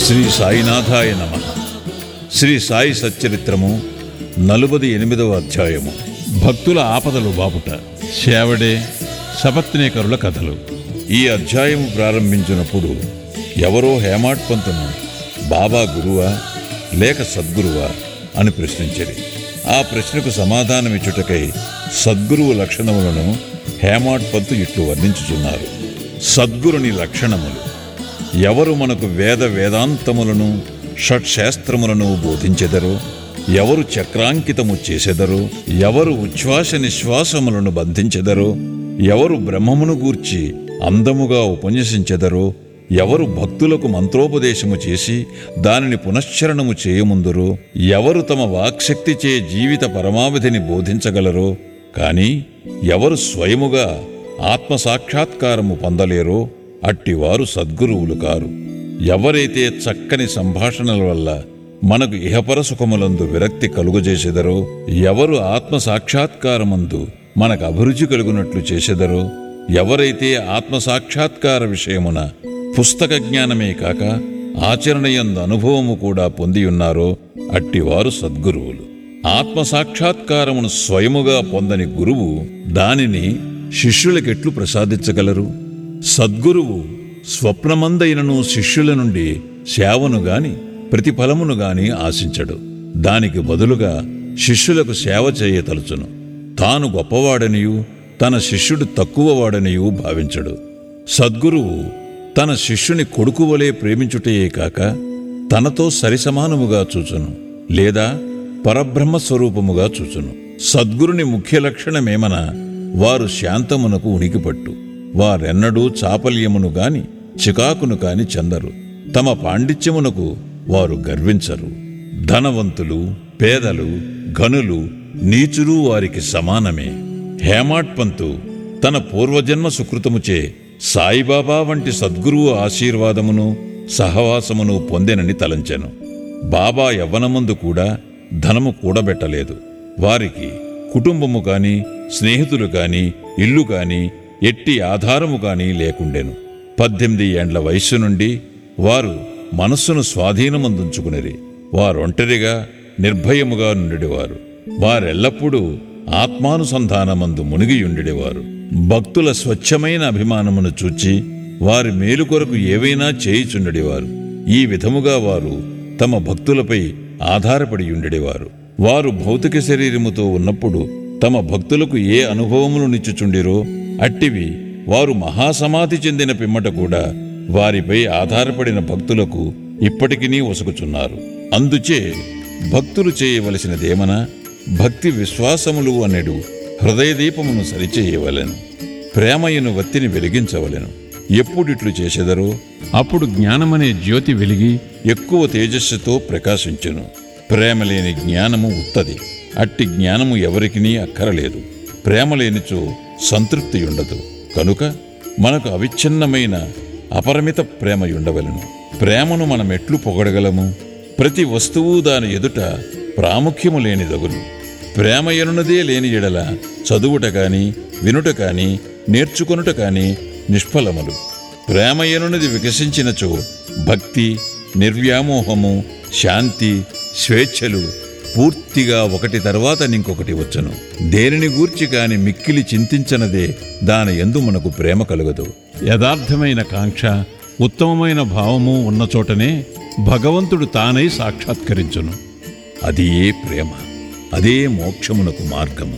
శ్రీ సాయినాథాయ నమ శ్రీ సాయి సచ్చరిత్రము నలుబది ఎనిమిదవ అధ్యాయము భక్తుల ఆపదలు బాపుట సేవడే సపత్నేకరుల కథలు ఈ అధ్యాయము ప్రారంభించినప్పుడు ఎవరో హేమాడ్ పంతును బాబా గురువా లేక సద్గురువా అని ప్రశ్నించరి ఆ ప్రశ్నకు సమాధానమిచ్చుటకై సద్గురువు లక్షణములను హేమాడ్ పంతు ఇట్లు వర్ణించుచున్నారు సద్గురుని లక్షణములు ఎవరు మనకు వేద వేదాంతములను షట్శాస్త్రములను బోధించెదరో ఎవరు చక్రాంకితము చేసెదరో ఎవరు ఉచ్ఛ్వాస నిశ్వాసములను బంధించెదరో ఎవరు బ్రహ్మమును గూర్చి అందముగా ఉపన్యసించెదరో ఎవరు భక్తులకు మంత్రోపదేశము చేసి దానిని పునశ్చరణము చేయముందురో ఎవరు తమ వాక్శక్తిచే జీవిత పరమావధిని బోధించగలరో కాని ఎవరు స్వయముగా ఆత్మసాక్షాత్కారము పొందలేరో అట్టివారు సద్గురువులు కారు ఎవరైతే చక్కని సంభాషణల వల్ల మనకు ఇహపర సుఖములందు విరక్తి కలుగజేసెదరో ఎవరు ఆత్మ సాక్షాత్కారమందు మనకు అభిరుచి కలుగునట్లు చేసెదరో ఎవరైతే ఆత్మ సాక్షాత్కార విషయమున పుస్తక జ్ఞానమే కాక ఆచరణయందు అనుభవము కూడా పొందియున్నారో అట్టివారు సద్గురువులు ఆత్మ సాక్షాత్కారమును స్వయముగా పొందని గురువు దానిని శిష్యులకెట్లు ప్రసాదించగలరు సద్గురువు స్వప్నమందైనను శిష్యుల నుండి సేవను గాని ప్రతిఫలమును గాని ఆశించడు దానికి బదులుగా శిష్యులకు సేవ చేయతలుచును తాను గొప్పవాడనియు తన శిష్యుడు తక్కువవాడనియు భావించడు సద్గురువు తన శిష్యుని కొడుకు వలె ప్రేమించుటయే కాక తనతో సరిసమానముగా చూచును లేదా పరబ్రహ్మ స్వరూపముగా చూచును సద్గురుని ముఖ్య లక్షణమేమన వారు శాంతమునకు ఉనికిపట్టు వారెన్నడూ చాపల్యమును గాని చికాకును కాని చెందరు తమ పాండిత్యమునకు వారు గర్వించరు ధనవంతులు పేదలు ఘనులు నీచులు వారికి సమానమే హేమాడ్ పంతు తన పూర్వజన్మ సుకృతముచే సాయిబాబా వంటి సద్గురువు ఆశీర్వాదమును సహవాసమును పొందెనని తలంచెను బాబా యవ్వనమందు కూడా ధనము కూడబెట్టలేదు వారికి కుటుంబము కాని స్నేహితులు కాని ఇల్లు కాని ఎట్టి ఆధారము కాని లేకుండెను పద్దెనిమిది ఏండ్ల వయస్సు నుండి వారు మనస్సును స్వాధీనమందుంచుకునిరి వారొంటరిగా నిర్భయముగా నుండివారు వారెల్లప్పుడూ ఆత్మానుసంధానమందు మునిగియుండివారు భక్తుల స్వచ్ఛమైన అభిమానమును చూచి వారి మేలు కొరకు ఏవైనా చేయిచుండెడివారు ఈ విధముగా వారు తమ భక్తులపై ఆధారపడి ఉండేవారు వారు భౌతిక శరీరముతో ఉన్నప్పుడు తమ భక్తులకు ఏ అనుభవములు నిచ్చుచుండిరో అట్టివి వారు మహాసమాధి చెందిన పిమ్మట కూడా వారిపై ఆధారపడిన భక్తులకు ఇప్పటికినీ ఒసుకుచున్నారు అందుచే భక్తులు చేయవలసినదేమనా భక్తి విశ్వాసములు అనెడు హృదయదీపమును సరిచేయవలెను ప్రేమయును వత్తిని వెలిగించవలెను ఎప్పుడిట్లు చేసెదరో అప్పుడు జ్ఞానమనే జ్యోతి వెలిగి ఎక్కువ తేజస్సుతో ప్రకాశించును ప్రేమ లేని జ్ఞానము ఉత్తది అట్టి జ్ఞానము ఎవరికినీ అక్కరలేదు ప్రేమ లేనిచో సంతృప్తి ఉండదు కనుక మనకు అవిచ్ఛిన్నమైన అపరిమిత ప్రేమ ఉండవలను ప్రేమను మనం ఎట్లు పొగడగలము ప్రతి వస్తువు దాని ఎదుట ప్రాముఖ్యము లేనిదగును ప్రేమ ఎనున్నదే లేని ఎడల చదువుట కాని వినుట కాని నేర్చుకొనుట కాని నిష్ఫలములు ప్రేమ ఎనున్నది వికసించినచో భక్తి నిర్వ్యామోహము శాంతి స్వేచ్ఛలు పూర్తిగా ఒకటి తర్వాత ఇంకొకటి వచ్చను దేనిని గూర్చి కాని మిక్కిలి చింతించనదే దాని ఎందు మనకు ప్రేమ కలుగదు యథార్థమైన కాంక్ష ఉత్తమమైన భావము ఉన్న చోటనే భగవంతుడు తానై సాక్షాత్కరించును అది ఏ ప్రేమ అదే మోక్షమునకు మార్గము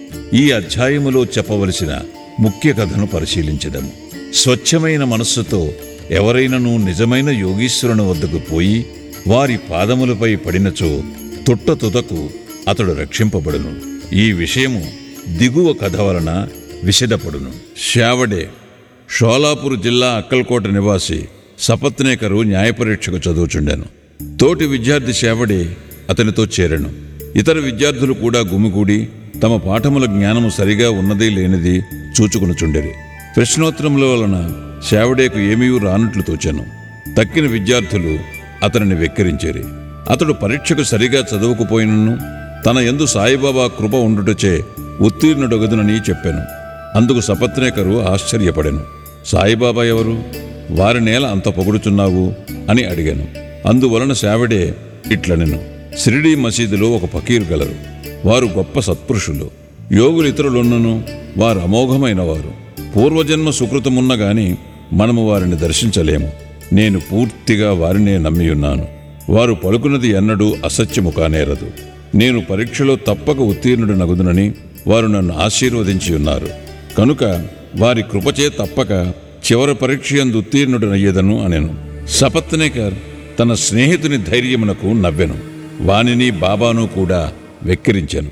ఈ అధ్యాయములో చెప్పవలసిన ముఖ్య కథను పరిశీలించదము స్వచ్ఛమైన మనస్సుతో ఎవరైనను నిజమైన యోగీశ్వరుని వద్దకు పోయి వారి పాదములపై పడినచో తుట్ట తుదకు అతడు రక్షింపబడును ఈ విషయము దిగువ కథ వలన విషదపడును శావడే షోలాపూర్ జిల్లా అక్కల్కోట నివాసి సపత్నేకరు న్యాయపరీక్షకు చదువుచుండెను తోటి విద్యార్థి శావడే అతనితో చేరెను ఇతర విద్యార్థులు కూడా గుమిగూడి తమ పాఠముల జ్ఞానము సరిగా ఉన్నది లేనిది చూచుకునుచుండెరి ప్రశ్నోత్తరముల వలన శావడేకు ఏమీ రానట్లు తోచాను తక్కిన విద్యార్థులు అతనిని వెక్కిరించేరి అతడు పరీక్షకు సరిగా చదవకపోయినను తన ఎందు సాయిబాబా కృప ఉండుటచే ఉత్తీర్ణుడగదునని చెప్పాను అందుకు సపత్నేకరు ఆశ్చర్యపడెను సాయిబాబా ఎవరు వారి నేల అంత పొగుడుచున్నావు అని అడిగాను అందువలన శావడే ఇట్లనెను షిరిడీ మసీదులో ఒక ఫకీరు గలరు వారు గొప్ప సత్పురుషులు యోగులు ఇతరులున్నను వారు అమోఘమైన వారు పూర్వజన్మ సుకృతమున్న గాని మనము వారిని దర్శించలేము నేను పూర్తిగా వారినే నమ్మియున్నాను వారు పలుకున్నది ఎన్నడూ అసత్యము కానేరదు నేను పరీక్షలో తప్పక ఉత్తీర్ణుడు నగుదునని వారు నన్ను ఆశీర్వదించి ఉన్నారు కనుక వారి కృపచే తప్పక చివరి పరీక్ష యందు ఉత్తీర్ణుడనయ్యేదను అనెను సపత్నేకర్ తన స్నేహితుని ధైర్యమునకు నవ్వెను వానిని బాబాను కూడా వెక్కిరించెను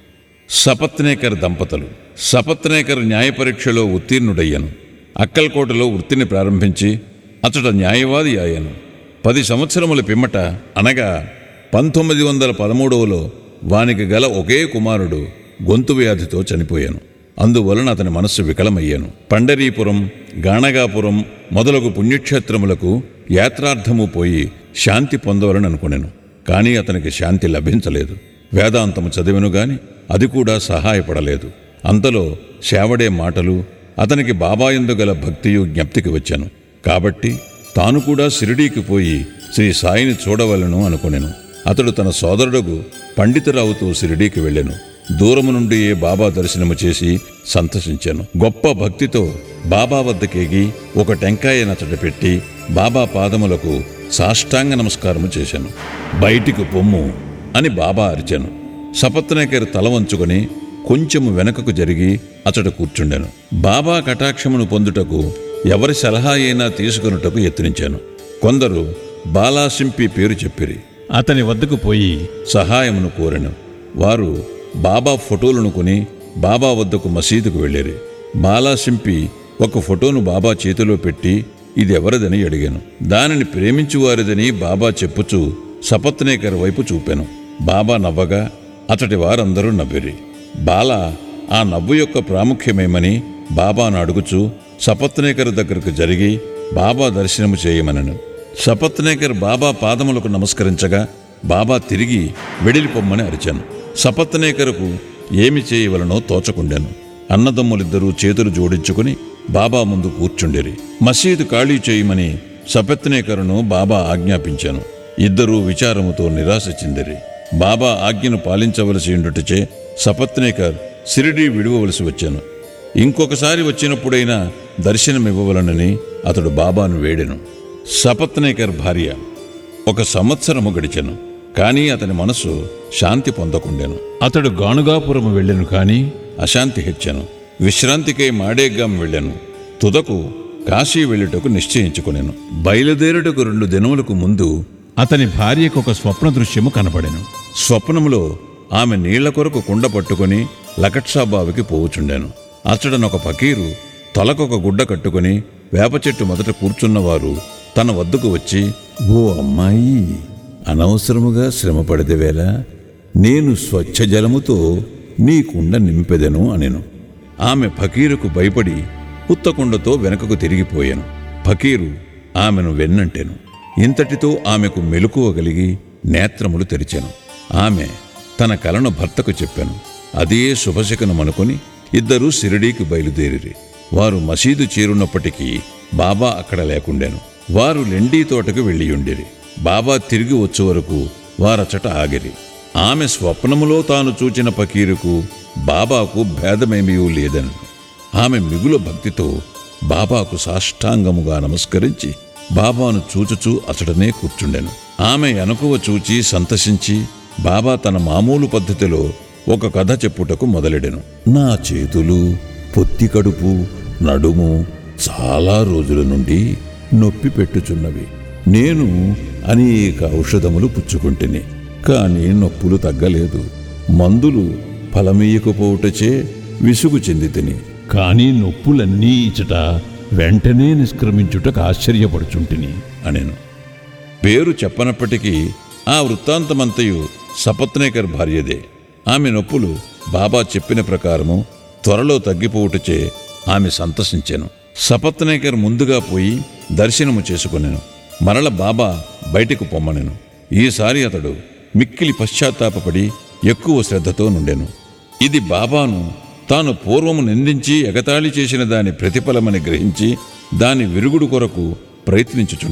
సపత్నేకర్ దంపతులు సపత్నేకర్ న్యాయ పరీక్షలో ఉత్తీర్ణుడయ్యను అక్కల్కోటలో వృత్తిని ప్రారంభించి అతడు న్యాయవాది అయ్యాను పది సంవత్సరముల పిమ్మట అనగా పంతొమ్మిది వందల పదమూడవలో వానికి గల ఒకే కుమారుడు గొంతు వ్యాధితో చనిపోయాను అందువలన అతని మనస్సు వికలమయ్యాను పండరీపురం గాణగాపురం మొదలగు పుణ్యక్షేత్రములకు యాత్రార్థము పోయి శాంతి పొందవలని అనుకునేను కానీ అతనికి శాంతి లభించలేదు వేదాంతము చదివెను గాని అది కూడా సహాయపడలేదు అంతలో శావడే మాటలు అతనికి బాబాయందు గల భక్తియు జ్ఞప్తికి వచ్చాను కాబట్టి తాను కూడా షిరిడీకి పోయి శ్రీ సాయిని చూడవలను అనుకునేను అతడు తన సోదరుడుగు పండితురావుతో షిరిడీకి వెళ్ళెను దూరము నుండి బాబా దర్శనము చేసి సంతసించాను గొప్ప భక్తితో బాబా వద్దకేగి ఒక టెంకాయనతట పెట్టి బాబా పాదములకు సాష్టాంగ నమస్కారము చేశాను బయటికి పొమ్ము అని బాబా అరిచాను సపత్నేకర్ తల వంచుకొని కొంచెము వెనకకు జరిగి అతడు కూర్చుండెను బాబా కటాక్షమును పొందుటకు ఎవరి సలహా అయినా తీసుకొనుటకు యత్నించాను కొందరు బాలాసింపి పేరు చెప్పిరి అతని వద్దకు పోయి సహాయమును కోరెను వారు బాబా ఫోటోలను కొని బాబా వద్దకు మసీదుకు వెళ్ళిరి బాలాసింపి ఒక ఫోటోను బాబా చేతిలో పెట్టి ఇది ఎవరిదని అడిగాను దానిని ప్రేమించువారిదని బాబా చెప్పుచూ సపత్నేకర్ వైపు చూపాను బాబా నవ్వగా అతడి వారందరూ నవ్విరి బాల ఆ నవ్వు యొక్క ప్రాముఖ్యమేమని బాబాను అడుగుచూ సపత్నేకర్ దగ్గరకు జరిగి బాబా దర్శనము చేయమనను సపత్నేకర్ బాబా పాదములకు నమస్కరించగా బాబా తిరిగి వెడిలిపొమ్మని అరిచాను సపత్నేకరుకు ఏమి చేయవలనో తోచకుండాను అన్నదమ్ములిద్దరూ చేతులు జోడించుకుని బాబా ముందు కూర్చుండిరి మసీదు ఖాళీ చేయమని సపత్నేకరును బాబా ఆజ్ఞాపించాను ఇద్దరూ విచారముతో నిరాశ చెందిరి బాబా ఆజ్ఞను పాలించవలసి ఉండుటచే సపత్నేకర్ సిరిడి విడువవలసి వచ్చాను ఇంకొకసారి వచ్చినప్పుడైనా దర్శనమివ్వవలనని అతడు బాబాను వేడెను సపత్నేకర్ భార్య ఒక సంవత్సరము గడిచెను కానీ అతని మనసు శాంతి పొందకుండెను అతడు గానుగాపురము వెళ్ళెను కాని అశాంతి హెచ్చెను విశ్రాంతికై మాడేగ్గాం వెళ్ళాను తుదకు కాశీ వెళ్ళుటకు నిశ్చయించుకునేను బయలుదేరుటకు రెండు దినములకు ముందు అతని భార్యకు ఒక స్వప్న దృశ్యము కనబడెను స్వప్నములో ఆమె నీళ్ల కొరకు కుండ పట్టుకుని లకట్సాబావికి పోవుచుండాను అతడనొక ఫకీరు తలకొక గుడ్డ కట్టుకుని వేప చెట్టు మొదట కూర్చున్నవారు తన వద్దకు వచ్చి ఓ అమ్మాయి అనవసరముగా శ్రమపడితే వేళ నేను స్వచ్ఛ జలముతో నీ కుండ నింపెదను అనెను ఆమె ఫకీరుకు భయపడి ఉత్తకుండతో వెనకకు తిరిగిపోయాను ఫకీరు ఆమెను వెన్నంటెను ఇంతటితో ఆమెకు మెలకువగలిగి నేత్రములు తెరిచాను ఆమె తన కలను భర్తకు చెప్పాను అదే శుభశకనమనుకొని ఇద్దరూ సిరిడీకి బయలుదేరిరి వారు మసీదు చేరున్నప్పటికీ బాబా అక్కడ లేకుండాను వారు లెండీ తోటకు వెళ్ళియుండిరి బాబా తిరిగి వచ్చే వరకు వారచట ఆగిరి ఆమె స్వప్నములో తాను చూచిన పకీరుకు బాబాకు భేదమేమీ లేదను ఆమె మిగుల భక్తితో బాబాకు సాష్టాంగముగా నమస్కరించి బాబాను చూచుచూ అతడనే కూర్చుండెను ఆమె ఎనకువ చూచి సంతసించి బాబా తన మామూలు పద్ధతిలో ఒక కథ చెప్పుటకు మొదలెడెను నా చేతులు పొత్తి కడుపు నడుము చాలా రోజుల నుండి నొప్పి పెట్టుచున్నవి నేను అనేక ఔషధములు పుచ్చుకుంటుని కానీ నొప్పులు తగ్గలేదు మందులు ఫలమీయకపోవుటచే విసుగు చెంది తిని కాని నొప్పులన్నీ ఇచ్చట వెంటనే నిష్క్రమించుటకు ఆశ్చర్యపడుచుంటిని అనెను పేరు చెప్పనప్పటికీ ఆ వృత్తాంతమంతయు సపత్నేకర్ భార్యదే ఆమె నొప్పులు బాబా చెప్పిన ప్రకారము త్వరలో తగ్గిపోవుటచే ఆమె సంతసించెను సపత్నేకర్ ముందుగా పోయి దర్శనము చేసుకొనెను మరల బాబా బయటకు పొమ్మనెను ఈసారి అతడు మిక్కిలి పశ్చాత్తాపపడి ఎక్కువ శ్రద్ధతో నుండెను ఇది బాబాను తాను పూర్వము నిందించి ఎగతాళి చేసిన దాని ప్రతిఫలమని గ్రహించి దాని విరుగుడు కొరకు ప్రయత్నించుచుండెను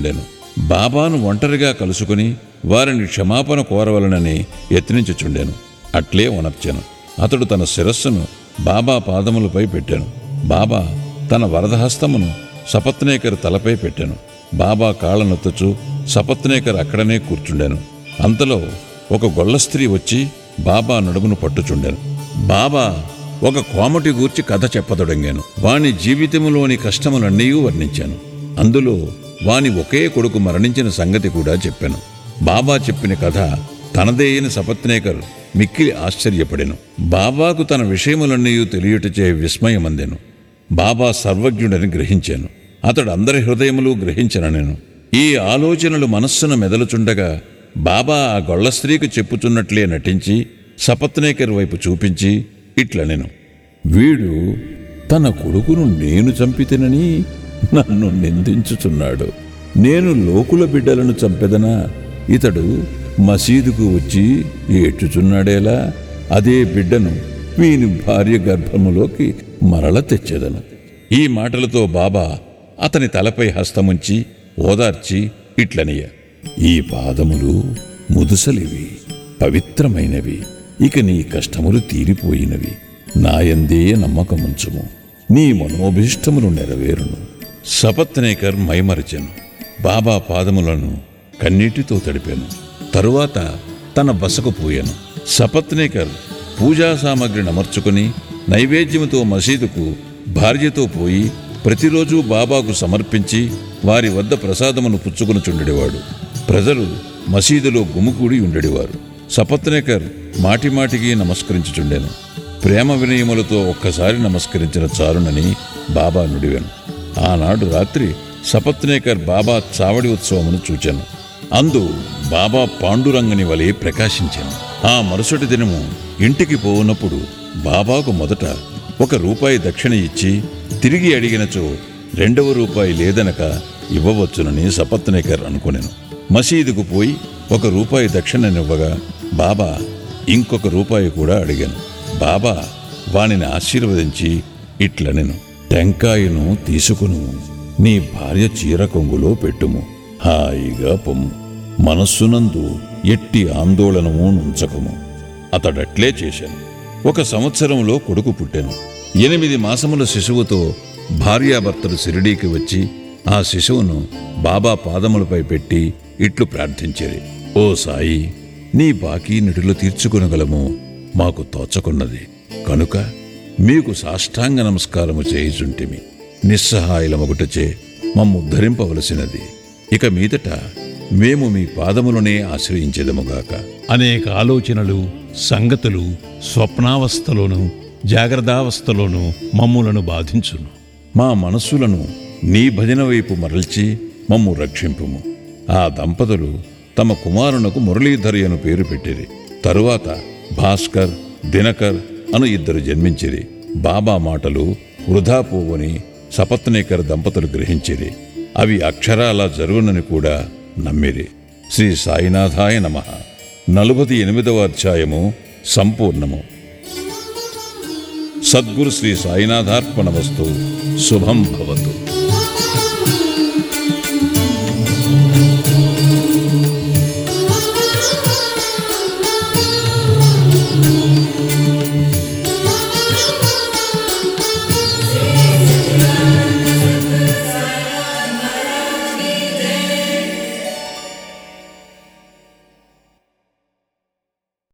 బాబాను ఒంటరిగా కలుసుకుని వారిని క్షమాపణ కోరవలనని యత్నించుచుండెను అట్లే ఉనర్చాను అతడు తన శిరస్సును బాబా పాదములపై పెట్టాను బాబా తన వరదహస్తమును సపత్నేకర్ తలపై పెట్టాను బాబా కాళ్ళనొత్తుచు సపత్నేకర్ అక్కడనే కూర్చుండాను అంతలో ఒక గొల్ల స్త్రీ వచ్చి బాబా నడుమును పట్టుచుండెను బాబా ఒక కోమటి గూర్చి కథ చెప్పదొడంగాను వాని జీవితములోని కష్టములన్నీ వర్ణించాను అందులో వాని ఒకే కొడుకు మరణించిన సంగతి కూడా చెప్పాను బాబా చెప్పిన కథ తనదే అయిన సపత్నేకర్ మిక్కిలి ఆశ్చర్యపడెను బాబాకు తన విషయములన్నీ తెలియటచే విస్మయమందెను బాబా సర్వజ్ఞుడని గ్రహించాను అతడు అందరి హృదయములు గ్రహించిన నేను ఈ ఆలోచనలు మనస్సున మెదలుచుండగా బాబా ఆ గొల్ల స్త్రీకి చెప్పుచున్నట్లే నటించి సపత్నేకర్ వైపు చూపించి ఇట్ల నేను వీడు తన కొడుకును నేను చంపితేనని నన్ను నిందించుచున్నాడు నేను లోకుల బిడ్డలను చంపెదనా ఇతడు మసీదుకు వచ్చి ఏడ్చుచున్నాడేలా అదే బిడ్డను వీని భార్య గర్భములోకి మరల తెచ్చేదను ఈ మాటలతో బాబా అతని తలపై హస్తముంచి ఓదార్చి ఇట్లనియ ఈ పాదములు ముదుసలివి పవిత్రమైనవి ఇక నీ కష్టములు తీరిపోయినవి నాయందే నమ్మకముంచుము నీ మనోభీష్టములు నెరవేరును సపత్నేకర్ మైమరిచెను బాబా పాదములను కన్నీటితో తడిపాను తరువాత తన బసకు పోయాను సపత్నేకర్ పూజా సామగ్రిని అమర్చుకుని నైవేద్యముతో మసీదుకు భార్యతో పోయి ప్రతిరోజు బాబాకు సమర్పించి వారి వద్ద ప్రసాదమును పుచ్చుకునుచుండెడివాడు ప్రజలు మసీదులో గుమికూడి ఉండేవారు సపత్నేకర్ మాటిమాటికి నమస్కరించుచుండెను ప్రేమ వినయములతో ఒక్కసారి నమస్కరించిన చారునని బాబా నుడివాను ఆనాడు రాత్రి సపత్నేకర్ బాబా చావడి ఉత్సవమును చూచాను అందు బాబా పాండురంగని వలె ప్రకాశించాను ఆ మరుసటి దినము ఇంటికి పోవునప్పుడు బాబాకు మొదట ఒక రూపాయి దక్షిణ ఇచ్చి తిరిగి అడిగినచో రెండవ రూపాయి లేదనక ఇవ్వవచ్చునని సపత్నేకర్ అనుకునేను మసీదుకు పోయి ఒక రూపాయి దక్షిణనివ్వగా బాబా ఇంకొక రూపాయి కూడా అడిగాను బాబా వానిని ఆశీర్వదించి ఇట్లనెను టెంకాయను తీసుకును నీ భార్య చీర కొంగులో పెట్టుము హాయిగా పొమ్ము మనస్సునందు ఎట్టి ఆందోళనము నుంచకము అతడట్లే చేశాను ఒక సంవత్సరంలో కొడుకు పుట్టెను ఎనిమిది మాసముల శిశువుతో భార్యాభర్తలు సిరిడీకి వచ్చి ఆ శిశువును బాబా పాదములపై పెట్టి ఇట్లు ప్రార్థించేది ఓ సాయి నీ బాకీ నిడులు తీర్చుకొనగలము మాకు తోచకున్నది కనుక మీకు సాష్టాంగ నమస్కారము చేయుచుంటిమి నిస్సహాయులమగుటచే మమ్ము ఉద్ధరింపవలసినది ఇక మీదట మేము మీ పాదములనే ఆశ్రయించెదముగాక అనేక ఆలోచనలు సంగతులు స్వప్నావస్థలోను జాగ్రత్తావస్థలోను మమ్ములను బాధించును మా మనస్సులను నీ భజన వైపు మరల్చి మమ్ము రక్షింపుము ఆ దంపతులు తమ కుమారునకు మురళీధరి అను పేరు పెట్టిరి తరువాత భాస్కర్ దినకర్ అను ఇద్దరు జన్మించిరి బాబా మాటలు వృధా పోవని సపత్నేకర్ దంపతులు గ్రహించిరి అవి అక్షరాలా జరుగునని కూడా నమ్మిరి శ్రీ సాయినాథాయ నమ నలుపది ఎనిమిదవ అధ్యాయము సంపూర్ణము సద్గురు శ్రీ సాయినాథార్పణ వస్తు శుభం భవతు